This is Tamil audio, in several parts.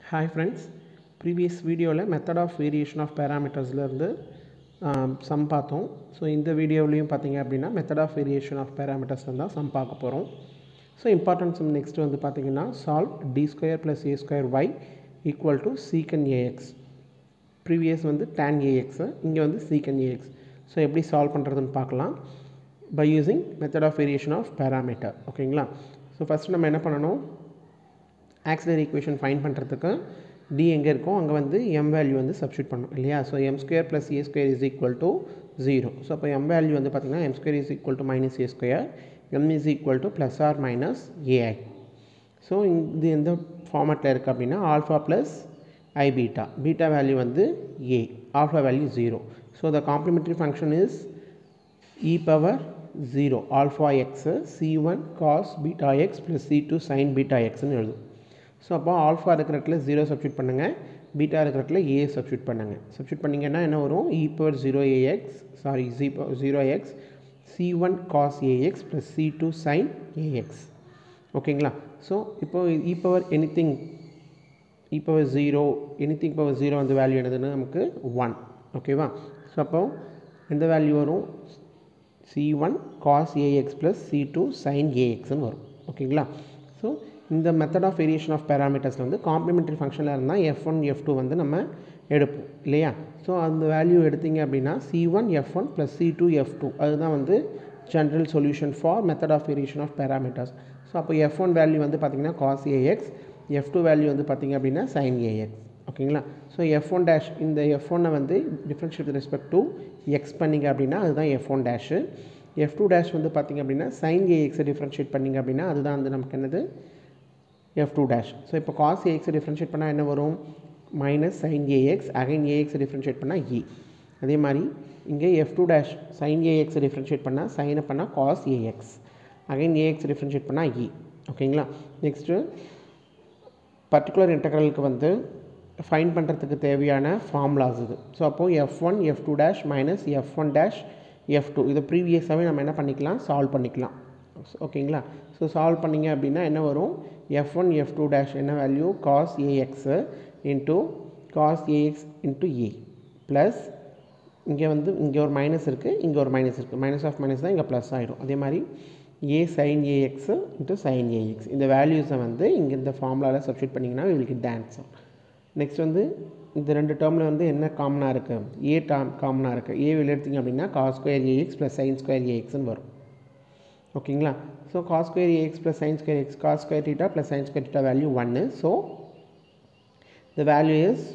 ஹாய் ஃப்ரெண்ட்ஸ் ப்ரீவியஸ் வீடியோவில் மெத்தட் ஆஃப் வேரியேஷன் ஆஃப் பேராமீட்டர்ஸ்லேருந்து சம் பார்த்தோம் ஸோ இந்த வீடியோவிலையும் பார்த்தீங்க அப்படின்னா method of variation of parameters தான் சம் பார்க்க போகிறோம் ஸோ இம்பார்ட்டன்ட் சம் நெக்ஸ்ட் வந்து பார்த்தீங்கன்னா solve D square plus A square Y equal to secant A X previous வந்து tan ஏஎக்ஸு இங்கே வந்து சீக்கன் ஏஎக்ஸ் ஸோ எப்படி சால்வ் பண்ணுறதுன்னு பார்க்கலாம் by using method of variation of parameter ஓகேங்களா ஸோ ஃபஸ்ட்டு நம்ம என்ன பண்ணணும் ஆக்சிலரி ஈக்குவேஷன் ஃபைன் பண்ணுறதுக்கு டி எங்கே இருக்கோ அங்கே வந்து எம் வேல்யூ வந்து சப்ஸ்டியூட் பண்ணணும் இல்லையா so M square plus A square is equal to zero so அப்போ எம் வேல்யூ வந்து பார்த்திங்கன்னா M square is equal to minus A square M is equal to plus or minus A I so இது எந்த ஃபார்மேட்டில் இருக்குது அப்படின்னா alpha plus I beta beta value வந்து A alpha value zero so the complementary function is E power zero alpha X C one cos beta X plus C two sine beta எக்ஸ்னு எழுதும் ஸோ அப்போ ஆல்ஃபா இருக்கிற இடத்துல ஜீரோ சப்ஸ்டியூட் பண்ணுங்கள் பீட்டா இருக்கிற இடத்துல ஏ சப்ஸ்டியூட் பண்ணுங்கள் சப்ஸ்டியூட் பண்ணிங்கன்னா என்ன வரும் இ power zero A X sorry G zero X C one cos ax plus C two sign A X ஓகேங்களா ஸோ இப்போது E power anything E power zero anything power zero அந்த வேல்யூ என்னதுன்னு நமக்கு ஒன் ஓகேவா ஸோ அப்போ எந்த வேல்யூ வரும் C one cos ax plus C two sine ஏஎக்ஸ்னு வரும் ஓகேங்களா ஸோ இந்த மெத்தட் ஆஃப் வேரியேஷன் ஆஃப் பேராமீட்டர்ஸில் வந்து காம்ப்ளிமெண்ட்ரி ஃபங்க்ஷனில் இருந்தால் எஃப் ஒன் எஃப் டூ வந்து நம்ம எடுப்போம் இல்லையா ஸோ அந்த வேல்யூ எடுத்தீங்க அப்படின்னா C one F one plus C two F two அதுதான் வந்து general solution for method of variation of parameters so அப்போ எஃப் ஒன் வேல்யூ வந்து பார்த்திங்கன்னா cos A X F two value வந்து பார்த்திங்க அப்படின்னா சைன் ஏஎக்ஸ் ஓகேங்களா ஸோ எஃப் ஒன் டேஷ் இந்த எஃப் ஒன்னை வந்து differentiate with respect to X பண்ணிங்க அப்படின்னா அதுதான் F one dash F two dash வந்து பார்த்திங்க அப்படின்னா சைன் ஏஎக்ஸை டிஃப்ரென்ஷியேட் பண்ணிங்க அப்படின்னா அதுதான் வந்து நமக்கு என்னது எஃப் டூ டேஷ் ஸோ இப்போ காஸ் ஏஎக்ஸை டிஃப்ரென்ஷியேட் பண்ணால் என்ன வரும் மைனஸ் சைன் ஏஎக்ஸ் அகைன் ஏஎக்ஸை டிஃப்ரென்ஷியேட் பண்ணால் இ அதே மாதிரி இங்கே எஃப் டூ டேஷ் சைன் ஏஎக்ஸை டிஃப்ரென்ஷியேட் பண்ணால் சைனை பண்ணால் cos A X again A X differentiate பண்ணால் இ ஓகேங்களா நெக்ஸ்ட்டு பர்டிகுலர் இன்டெக்ரலுக்கு வந்து ஃபைன் பண்ணுறதுக்கு தேவையான ஃபார்முலாஸ் இது ஸோ அப்போது F one F two dash minus F one dash F two இதை ப்ரீவியஸாகவே நம்ம என்ன பண்ணிக்கலாம் சால்வ் பண்ணிக்கலாம் ஓகேங்களா ஸோ சால்வ் பண்ணிங்க அப்படின்னா என்ன வரும் F one F two dash என்ன value cos A X into cos ax into A plus இங்கே வந்து இங்கே ஒரு மைனஸ் இருக்குது இங்கே ஒரு மைனஸ் இருக்குது மைனஸ் ஆஃப் மைனஸ் தான் இங்கே ப்ளஸ் ஆகிடும் அதே மாதிரி A sine A X into sign A X இந்த வேல்யூஸை வந்து இங்கே இந்த ஃபார்முலாவில் சப்ஸ்டியூட் பண்ணிங்கன்னா இவளுக்கு டான்ஸர் நெக்ஸ்ட் வந்து இந்த ரெண்டு டேர்மில் வந்து என்ன காமனாக இருக்குது ஏ டேர்ம் காமனாக இருக்குது ஏ வெளியே எடுத்திங்க அப்படின்னா cos square A X plus sine square ஏஎக்ஸ்னு வரும் ஓகேங்களா so cos square A X plus sine square X cos square theta plus sine square theta value ஒன்று so the value is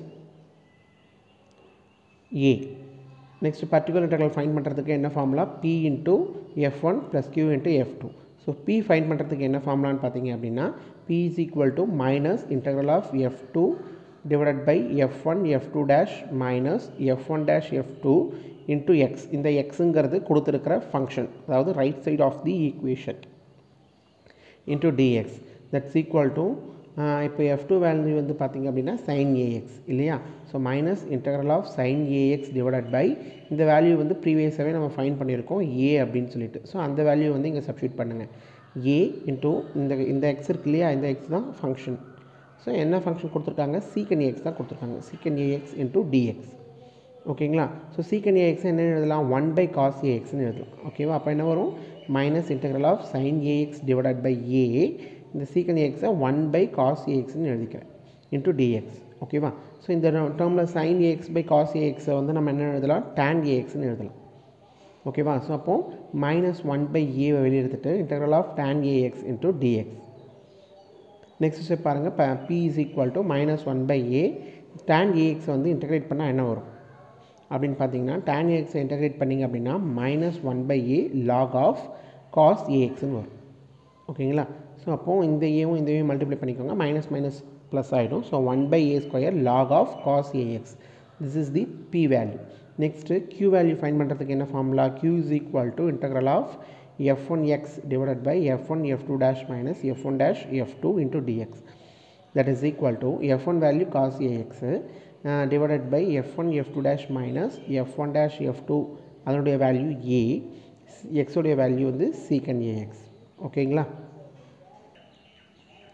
A next particular integral find பண்ணுறதுக்கு என்ன formula B into F one plus Q into F two so P find பண்ணுறதுக்கு என்ன ஃபார்முலான்னு பார்த்தீங்க அப்படின்னா P is equal to minus integral of F two divided by F one F two dash minus F one dash F two into X இந்த எக்ஸுங்கிறது கொடுத்துருக்கிற ஃபங்க்ஷன் அதாவது right side of the equation into D X that's equal to இப்போ எஃப் டூ வேல்யூ வந்து பார்த்திங்க அப்படின்னா சைன் ஏஎக்ஸ் இல்லையா so minus integral of sine A X divided by இந்த வேல்யூ வந்து ப்ரீவியஸாகவே நம்ம ஃபைன் பண்ணியிருக்கோம் ஏ அப்படின்னு சொல்லிட்டு ஸோ அந்த வேல்யூ வந்து இங்கே சப்ஸ்டியூட் பண்ணுங்கள் ஏ இன்ட்டு இந்த இந்த எக்ஸ் இருக்கு இல்லையா இந்த எக்ஸ் தான் ஃபங்க்ஷன் ஸோ என்ன ஃபங்க்ஷன் கொடுத்துருக்காங்க சீக்கன் ஏஎக்ஸ் தான் கொடுத்துருக்காங்க சீக்கன் ஏஎக்ஸ் இன்ட்டு டிஎக்ஸ் ஓகேங்களா ஸோ சீக்கன் ஏஎக்ஸ் என்ன எழுதலாம் ஒன் பை காஸ் ஏஎக்ஸ்னு எழுதலாம் ஓகேவா அப்போ என்ன வரும் minus integral of sine A X divided by A இந்த சீக்கன் ஏஎக்ஸை ஒன் பை காஸ் ஏஎக்ஸ்னு எழுதிக்கிறேன் இன்ட்டு டிஎக்ஸ் ஓகேவா ஸோ இந்த டேர்மில் சைன் ஏஎக்ஸ் பை காஸ் ஏஎக்ஸை வந்து நம்ம என்ன எழுதலாம் டேன் ஏஎக்ஸ்னு எழுதலாம் ஓகேவா ஸோ அப்போது மைனஸ் ஒன் பை ஏவை வெளியே எடுத்துகிட்டு integral of tan A X into D X next step பாருங்கள் இப்போ P is equal to minus one by A tan ஏஎக்ஸை வந்து இன்டெகிரேட் பண்ணால் என்ன வரும் அப்படின்னு பார்த்தீங்கன்னா டேன் ஏஎக்ஸை இன்டெகிரேட் பண்ணிங்க அப்படின்னா minus one by A log of cos ஏஎக்ஸ்னு வரும் ஓகேங்களா ஸோ அப்போது இந்த ஏவும் இந்த ஏவும் மல்டிப்ளை பண்ணிக்கோங்க மைனஸ் மைனஸ் ப்ளஸ் ஆகிடும் so one by A square log of cos A X this is the P value next Q value find பண்ணுறதுக்கு என்ன formula Q is equal to integral of F one X divided by F one F two dash minus F one dash F two into D X that is equal to F one value cos A X divided by F one F two dash minus F one dash F two அதனுடைய வேல்யூ ஏ எக்ஸோடைய வேல்யூ வந்து சீக்கன் ஏஎக்ஸ் ஓகேங்களா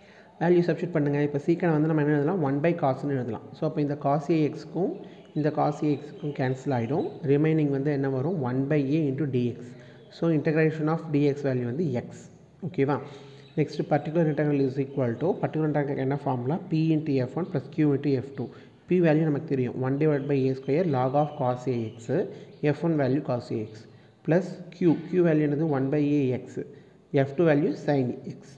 வேல்யூ சப்ஸ்டியூட் பண்ணுங்கள் இப்போ சீக்கனை வந்து நம்ம என்ன எழுதலாம் ஒன் பை காசுன்னு எழுதலாம் ஸோ அப்போ இந்த காஸ் ஏஎக்ஸ்க்கும் இந்த காஸ் ஏஎக்ஸுக்கும் கேன்சல் ஆகிடும் ரிமைனிங் வந்து என்ன வரும் one by A into dx so integration of D X value வந்து எக்ஸ் ஓகேவா next particular integral is equal to particular integral என்ன formula B into F one plus Q into F two P value நமக்கு தெரியும் one divide by A square log of cos A X F one value cos ax plus Q Q value என்னது one by A X f two value sin x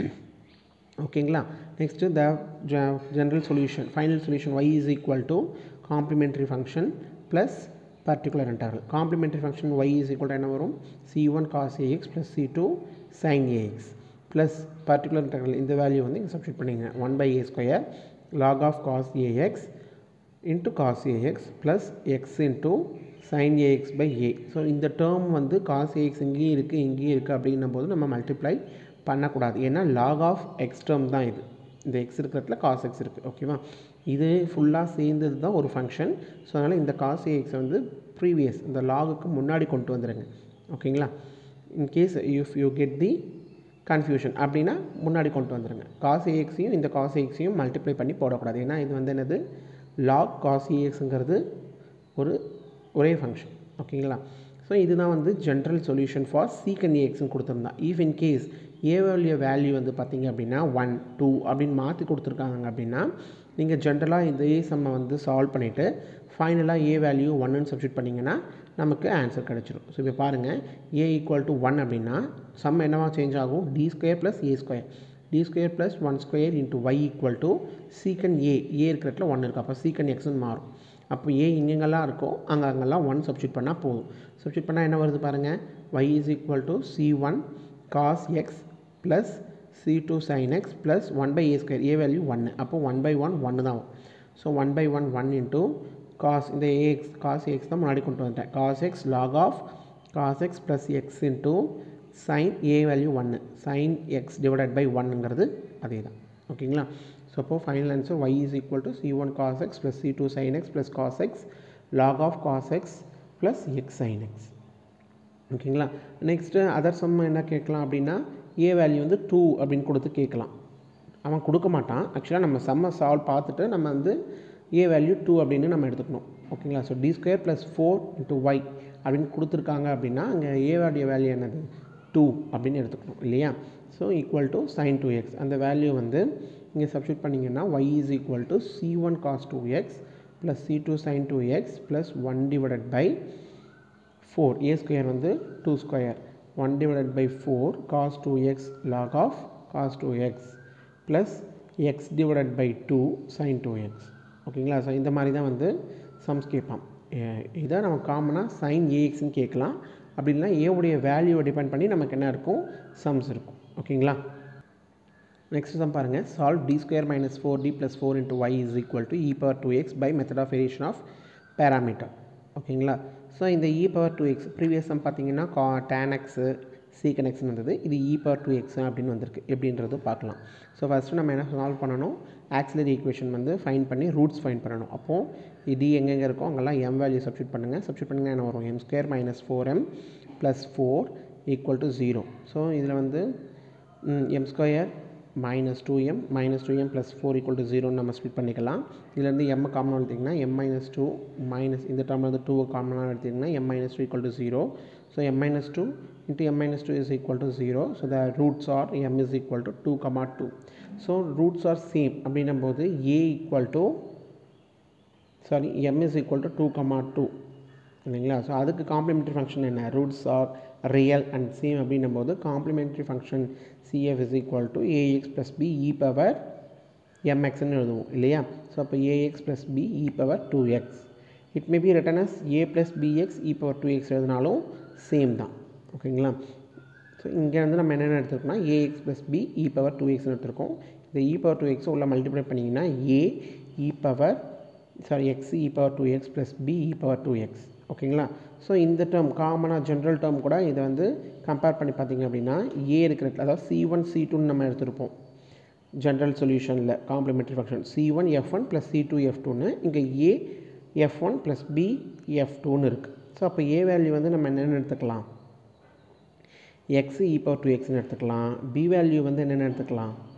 ஓகேங்களா next the general solution final solution y is equal to complementary function plus particular integral complementary function y is equal என்ன வரும் C one cos ax plus C two sign a x plus particular integral இந்த வேல்யூ வந்து இங்கே சப்ஸ்டியூட் பண்ணிங்க one by A square log of cos ax into cos ax plus x into sin ax by a so இந்த டேர்ம் வந்து காஸ் ஏஎக்ஸ் இங்கேயும் இருக்குது இங்கேயும் இருக்குது அப்படின்னும் போது நம்ம மல்டிப்ளை பண்ணக்கூடாது ஏன்னா லாக் ஆஃப் எக்ஸ் டேர்ம் தான் இது இந்த எக்ஸ் இருக்கிறதுல காஸ் எக்ஸ் இருக்குது ஓகேவா இது ஃபுல்லாக சேர்ந்தது தான் ஒரு ஃபங்க்ஷன் ஸோ அதனால் இந்த காஸ் ஏஎக்ஸை வந்து ப்ரீவியஸ் இந்த லாகுக்கு முன்னாடி கொண்டு வந்துடுங்க ஓகேங்களா in case if you get the confusion அப்படின்னா முன்னாடி கொண்டு வந்துடுங்க காஸ் ஏஎக்ஸையும் இந்த காஸ் ஏஎக்ஸையும் மல்டிப்ளை பண்ணி போடக்கூடாது ஏன்னா இது வந்து என்னது லாக் காஸ் ஏஎக்ஸுங்கிறது ஒரு ஒரே ஃபங்க்ஷன் ஓகேங்களா ஸோ இதுதான் வந்து ஜென்ரல் சொல்யூஷன் ஃபார் சீக்கன் ஏஎக்ஸ்னு கொடுத்துருந்தா ஈஃப் இன் கேஸ் ஏவோடைய வேல்யூ வந்து பார்த்திங்க அப்படின்னா ஒன் டூ அப்படின்னு மாற்றி கொடுத்துருக்காங்க அப்படின்னா நீங்கள் ஜென்ரலாக இதே சம்மை வந்து சால்வ் பண்ணிவிட்டு ஃபைனலாக ஏ வேல்யூ ஒன்னுன்னு சப்ஸ்டியூட் பண்ணிங்கன்னா நமக்கு ஆன்சர் கிடச்சிரும் ஸோ இப்போ பாருங்கள் ஏ ஈக்குவல் டு ஒன் அப்படின்னா சம் என்னவா சேஞ்ச் ஆகும் d square plus A square d square plus one square into y equal to secant a ஏ இருக்கிறதுல ஒன் இருக்குது அப்போ சீக்கன் எக்ஸ்னு மாறும் அப்போ ஏ இங்கெங்கெல்லாம் இருக்கோ அங்கே அங்கெல்லாம் ஒன் சப்ஸ்டியூட் பண்ணால் போதும் சப்ஸ்டியூட் பண்ணால் என்ன வருது பாருங்கள் y is equal to c one cos x plus C two sin x plus one by A square a value ஒன்று அப்போ ஒன் பை ஒன் ஒன்று தான் so one by one one into cos இந்த ஏஎக்ஸ் காஸ் எக்ஸ் தான் முன்னாடி கொண்டு வந்துட்டேன் cos x log of cos x plus x into sin a value ஒன்று சைன் எக்ஸ் டிவைடட் பை ஒன்னுங்கிறது அதே தான் ஓகேங்களா ஸோ அப்போது final answer y is equal to c one cos x plus C two sin x plus cos x log of cos x plus x sin x ஓகேங்களா நெக்ஸ்ட்டு அதர் சம் என்ன கேட்கலாம் அப்படின்னா ஏ வேல்யூ வந்து டூ அப்படின்னு கொடுத்து கேட்கலாம் அவன் கொடுக்க மாட்டான் ஆக்சுவலாக நம்ம செம்ம சால்வ் பார்த்துட்டு நம்ம வந்து ஏ வேல்யூ டூ அப்படின்னு நம்ம எடுத்துக்கணும் ஓகேங்களா so d square plus four into y அப்படின்னு கொடுத்துருக்காங்க அப்படின்னா அங்கே ஏ வேல்யூ வேல்யூ என்னது டூ அப்படின்னு எடுத்துக்கணும் இல்லையா so equal to sin two x அந்த வேல்யூ வந்து இங்கே சப்ஸ்டியூட் பண்ணிங்கன்னா y is equal to c one cos two x plus C two sin two x plus one divided by four a square வந்து two square one divided by four cos two x log of cos two x plus x divided by two sin two x ஓகேங்களா ஸோ இந்த மாதிரி தான் வந்து சம்ஸ் கேட்பான் இதை நம்ம காமனாக சைன் ஏஎக்ஸ்னு கேட்கலாம் அப்படி இல்லைனா ஏவுடைய வேல்யூவை டிபெண்ட் பண்ணி நமக்கு என்ன இருக்கும் சம்ஸ் இருக்கும் ஓகேங்களா நெக்ஸ்ட் சம் பாருங்கள் solve D square minus four d plus four into y is equal to e power two x by method of variation of parameter ஓகேங்களா ஸோ இந்த e power two x previous sum பார்த்தீங்கன்னா கா டேன் எக்ஸு சீக்கன் எக்ஸ்னு வந்தது இது இ பவர் டூ எக்ஸ் அப்படின்னு வந்திருக்கு எப்படின்றது பார்க்கலாம் ஸோ ஃபஸ்ட்டு நம்ம என்ன சால்வ் பண்ணணும் ஆக்சிலரி ஈக்குவேஷன் வந்து ஃபைன் பண்ணி ரூட்ஸ் ஃபைன் பண்ணணும் அப்போது இது எங்கெங்கே இருக்கோ அங்கெல்லாம் எம் வேல்யூ சப்ஸ்டியூட் பண்ணுங்கள் சப்ஸ்டியூட் பண்ணுங்கள் என்ன வரும் m square minus four m plus four equal to zero so இதில் வந்து m square minus two m minus two m plus four equal to ஜீரோன்னு நம்ம ஸ்பிட் பண்ணிக்கலாம் இதுலேருந்து எம் காமனாக எடுத்திங்கன்னா எம் மைனஸ் டூ மைனஸ் இந்த டேர்மில் வந்து டூவை காமனாக எடுத்திங்கன்னா m minus two equal to zero so m minus two into m minus two is equal to zero so the roots are m is equal to two comma two so roots are same அப்படின்னும் போது a equal to sorry m is equal to two comma two இல்லைங்களா ஸோ அதுக்கு காம்ப்ளிமெண்ட்ரி ஃபங்க்ஷன் என்ன roots are real and same அப்படின்னும் போது complementary function CF is equal to ax plus b e power எம்எக்ஸ்ன்னு எழுதுவோம் இல்லையா ஸோ அப்போ a x plus b e power two x it may be written as a plus b x e power two x எழுதினாலும் சேம் தான் ஓகேங்களா ஸோ இங்கே வந்து நம்ம என்னென்ன எடுத்துருக்கோம்னா a x plus b e power two எக்ஸ்னு எடுத்திருக்கோம் இந்த இ பவர் டூ எக்ஸ் உள்ள மல்டிப்ளை பண்ணிங்கன்னா a e power sorry x e power two x plus b e power two x ஓகேங்களா ஸோ இந்த டேர்ம் காமனாக ஜென்ரல் டேர்ம் கூட இதை வந்து கம்பேர் பண்ணி பார்த்தீங்க அப்படின்னா ஏ இருக்கிற அதாவது சி ஒன் சி டூன்னு நம்ம எடுத்திருப்போம் ஜென்ரல் சொல்யூஷனில் complementary function c one F one plus C two f டூன்னு இங்கே a f one plus b f டூன்னு இருக்குது ஸோ அப்போ ஏ வேல்யூ வந்து நம்ம என்னென்னு எடுத்துக்கலாம் எக்ஸ் இ பவர் டூ எக்ஸ்னு எடுத்துக்கலாம் பி வேல்யூ வந்து என்னென்னு எடுத்துக்கலாம்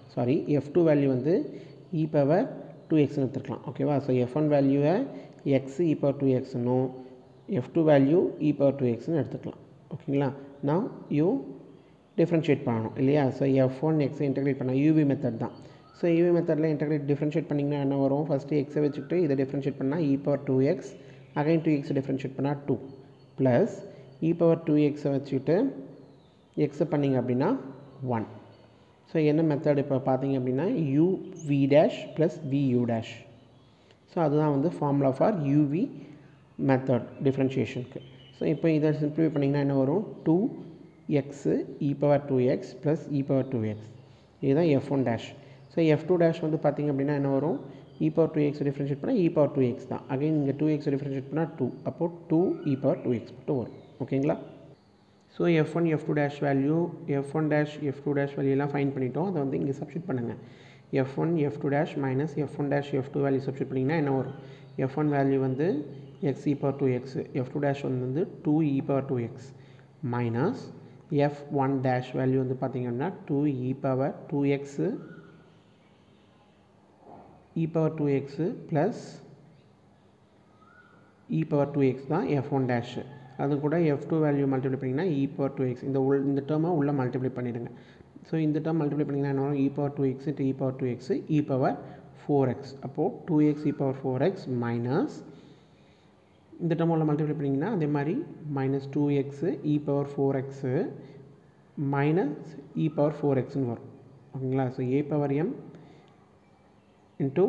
சாரி எஃப் டூ வேல்யூ வந்து இ பவர் டூ எக்ஸ்னு எடுத்துருக்கலாம் ஓகேவா ஸோ எஃப் ஒன் வேல்யூவை எக்ஸ் இ பவர் டூ எக்ஸ்னும் f two value e power two எக்ஸ்னு எடுத்துக்கலாம் ஓகேங்களா நான் யூ டிஃப்ரென்ஷியேட் பண்ணணும் இல்லையா ஸோ எஃப் ஒன் எக்ஸை இன்டெகிரேட் பண்ண யூவி மெத்தட் தான் ஸோ யூவி மெத்தடில் இன்டெகிரேட் டிஃப்ரென்ஷியேட் பண்ணிங்கன்னா என்ன வரும் ஃபஸ்ட்டு எக்ஸை வச்சுக்கிட்டு இதை டிஃப்ரென்ஷியேட் பண்ணால் e power two x again two எக்ஸை டிஃப்ரென்ஷியேட் பண்ணால் two plus e power two எக்ஸை வச்சுக்கிட்டு எக்ஸை பண்ணிங்க அப்படின்னா ஒன் ஸோ என்ன மெத்தட் இப்போ பார்த்தீங்க அப்படின்னா u v dash plus v u dash so அதுதான் வந்து ஃபார்முலா ஃபார் யூவி மெத்தட் டிஃப்ரென்ஷியேஷனுக்கு ஸோ இப்போ இதை சிம்பிளிஃபை பண்ணிங்கன்னா என்ன வரும் two x e power two x plus e power two x இதுதான் f one dash so f two dash வந்து பார்த்திங்க அப்படின்னா என்ன வரும் இ பவர் டூ எக்ஸ் டிஃப்ரென்ஷியேட் பண்ணால் இ பவர் டூ எக்ஸ் தான் அகைன் இங்கே டூ எக்ஸ் டிஃப்ரென்ஷியேட் பண்ணால் டூ அப்போது two e power two x மட்டும் வரும் ஓகேங்களா so F one F two dash value f one dash F two dash வேல்யூலாம் ஃபைன் பண்ணிட்டோம் அதை வந்து இங்கே சப்ஸ்டியூட் பண்ணுங்கள் f one F two dash minus F one dash F two value substitute பண்ணிங்கன்னா என்ன வரும் எஃப் ஒன் வேல்யூ வந்து x e power two x f two dash வந்து two e power two x minus F one dash value வந்து பார்த்திங்கன்னா two e power two x e power two x plus e power two x தான் எஃப் ஒன் டேஷு அது கூட எஃப் டூ வேல்யூ மல்டிப்ளை பண்ணிங்கன்னா இ பவர் டூ எக்ஸ் இந்த உள் இந்த டேர்மை உள்ளே மல்டிப்ளை பண்ணிவிடுங்க ஸோ இந்த டேர்ம் மல்டிப்ளை பண்ணிங்கன்னா என்ன வரும் இ power two x into e power two x e power four x அப்போது two x e power four x minus இந்த டேர்ம் உள்ள மல்டிப்ளை பண்ணிங்கன்னா அதே மாதிரி minus two x e power four x minus e power four எக்ஸ்னு வரும் ஓகேங்களா so a power m into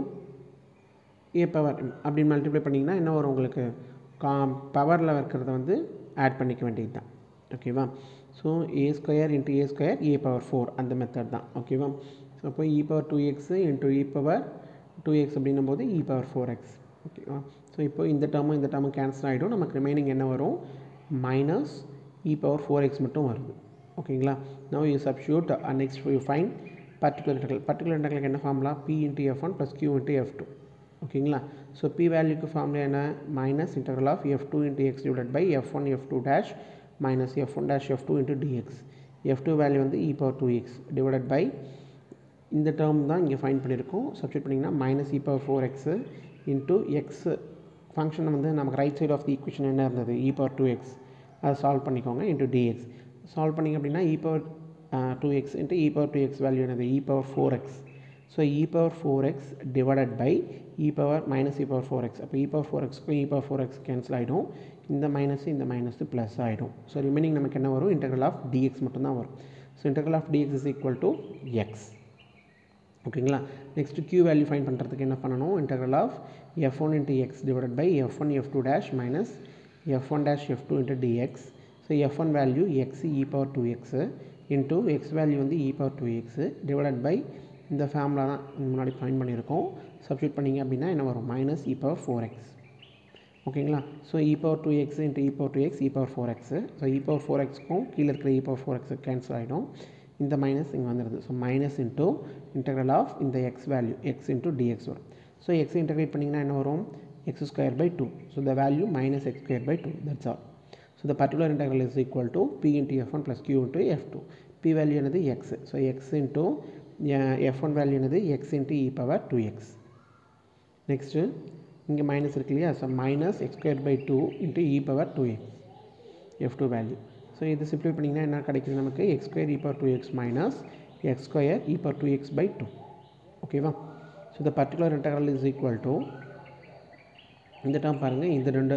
a power m அப்படின்னு மல்டிப்ளை பண்ணிங்கன்னா என்ன வரும் உங்களுக்கு கா பவரில் இருக்கிறத வந்து ஆட் பண்ணிக்க வேண்டியது தான் ஓகேவா so a square into a square a power four அந்த மெத்தட் தான் ஓகேவா ஸோ அப்போ e power two x into e power two x அப்படின்னும் போது இ பவர் ஃபோர் எக்ஸ் ஓகேவா ஸோ இப்போ இந்த டேர்மும் இந்த டேர்மும் கேன்சல் ஆகிடும் நமக்கு ரிமைனிங் என்ன வரும் minus e power four x மட்டும் வருது ஓகேங்களா no you substitute next you find particular integral particular இன்டர்கலுக்கு என்ன formula B into F one plus Q into F two ஓகேங்களா ஸோ பி வேல்யூக்கு ஃபார்முலா என்ன minus integral of F two into x divide by F one F two dash minus F one dash F two into dx f two value வந்து e power two x divided by இந்த டேர்ம் தான் இங்கே ஃபைன் பண்ணியிருக்கோம் சப்ஸ்டியூட் பண்ணிங்கன்னா minus e power four x into x function வந்து நமக்கு right side of the equation என்ன இருந்தது இ பவர் டூ எக்ஸ் அதை சால்வ் பண்ணிக்கோங்க இன்ட்டு டிஎக்ஸ் சால்வ் பண்ணிங்க அப்படின்னா e power two x into e power two x value என்னது e power four x so e power four x divided by e power minus e power four x அப்போ இ பவர் ஃபோர் எக்ஸ்க்கும் e power four x cancel ஆகிடும் இந்த மைனஸ் இந்த மைனஸ் ப்ளஸ் ஆகிடும் ஸோ ரிமைனிங் நமக்கு என்ன வரும் இன்டெக்ரல் ஆஃப் டிஎக்ஸ் மட்டும்தான் வரும் so integral of dx is equal to x ஓகேங்களா நெக்ஸ்ட்டு க்யூ வேல்யூ ஃபைன் பண்ணுறதுக்கு என்ன பண்ணணும் integral of F one into x divided by F one F two dash minus F one dash F two into dx so F one value x e power two x into x value வந்து e power two x divided by இந்த ஃபேமிலா தான் முன்னாடி ஃபைன் பண்ணியிருக்கோம் சப்ஸ்டியூட் பண்ணிங்க அப்படின்னா என்ன வரும் minus e power four x ஓகேங்களா so e power two x into e power two x e power four x so e power four x கீழே இருக்கிற e power four x cancel ஆகிடும் இந்த மைனஸ் இங்கே வந்துடுது so minus into integral of இந்த x value x into dx வரும் ஸோ எக்ஸ் இன்டெகிரேட் பண்ணிங்கன்னா என்ன வரும் x square by two so the value minus x square by two that's all so the particular integral is equal to P into F one plus Q into F two P value என்னது x so x into F one value என்னது x into e power two x next இங்கே மைனஸ் இருக்கு இல்லையா so minus x square by two into e power two x f two value so இது சிம்ப்ளை பண்ணிங்கன்னா என்ன கிடைக்குது நமக்கு x square e power two x minus x square e power two x by two ஓகேவா so the particular integral is equal to இந்த டேர்ம் பாருங்கள் இந்த ரெண்டு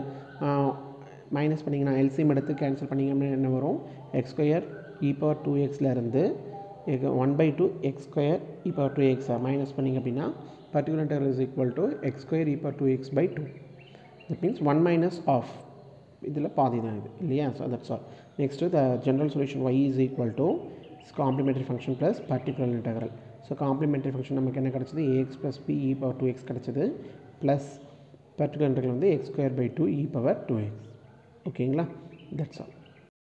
மைனஸ் பண்ணிங்கன்னா எல்சிஎம் எடுத்து கேன்சல் பண்ணிங்க அப்படின்னா என்ன வரும் x square e power two எக்ஸ்லேருந்து one by two x square e power two x minus பண்ணிங்க அப்படின்னா particular integral is equal to x square e power two x by two that means one minus of இதில் பாதி தான் இது இல்லையா so that's all next the general solution y is equal to complementary function plus particular integral so complementary function நமக்கு என்ன கிடச்சிது A x plus b e power two x கிடச்சிது ப்ளஸ் பர்டிகுலர் இன்டெக்ரல் வந்து x square by two e power two x ஓகேங்களா தட்ஸ் ஆல்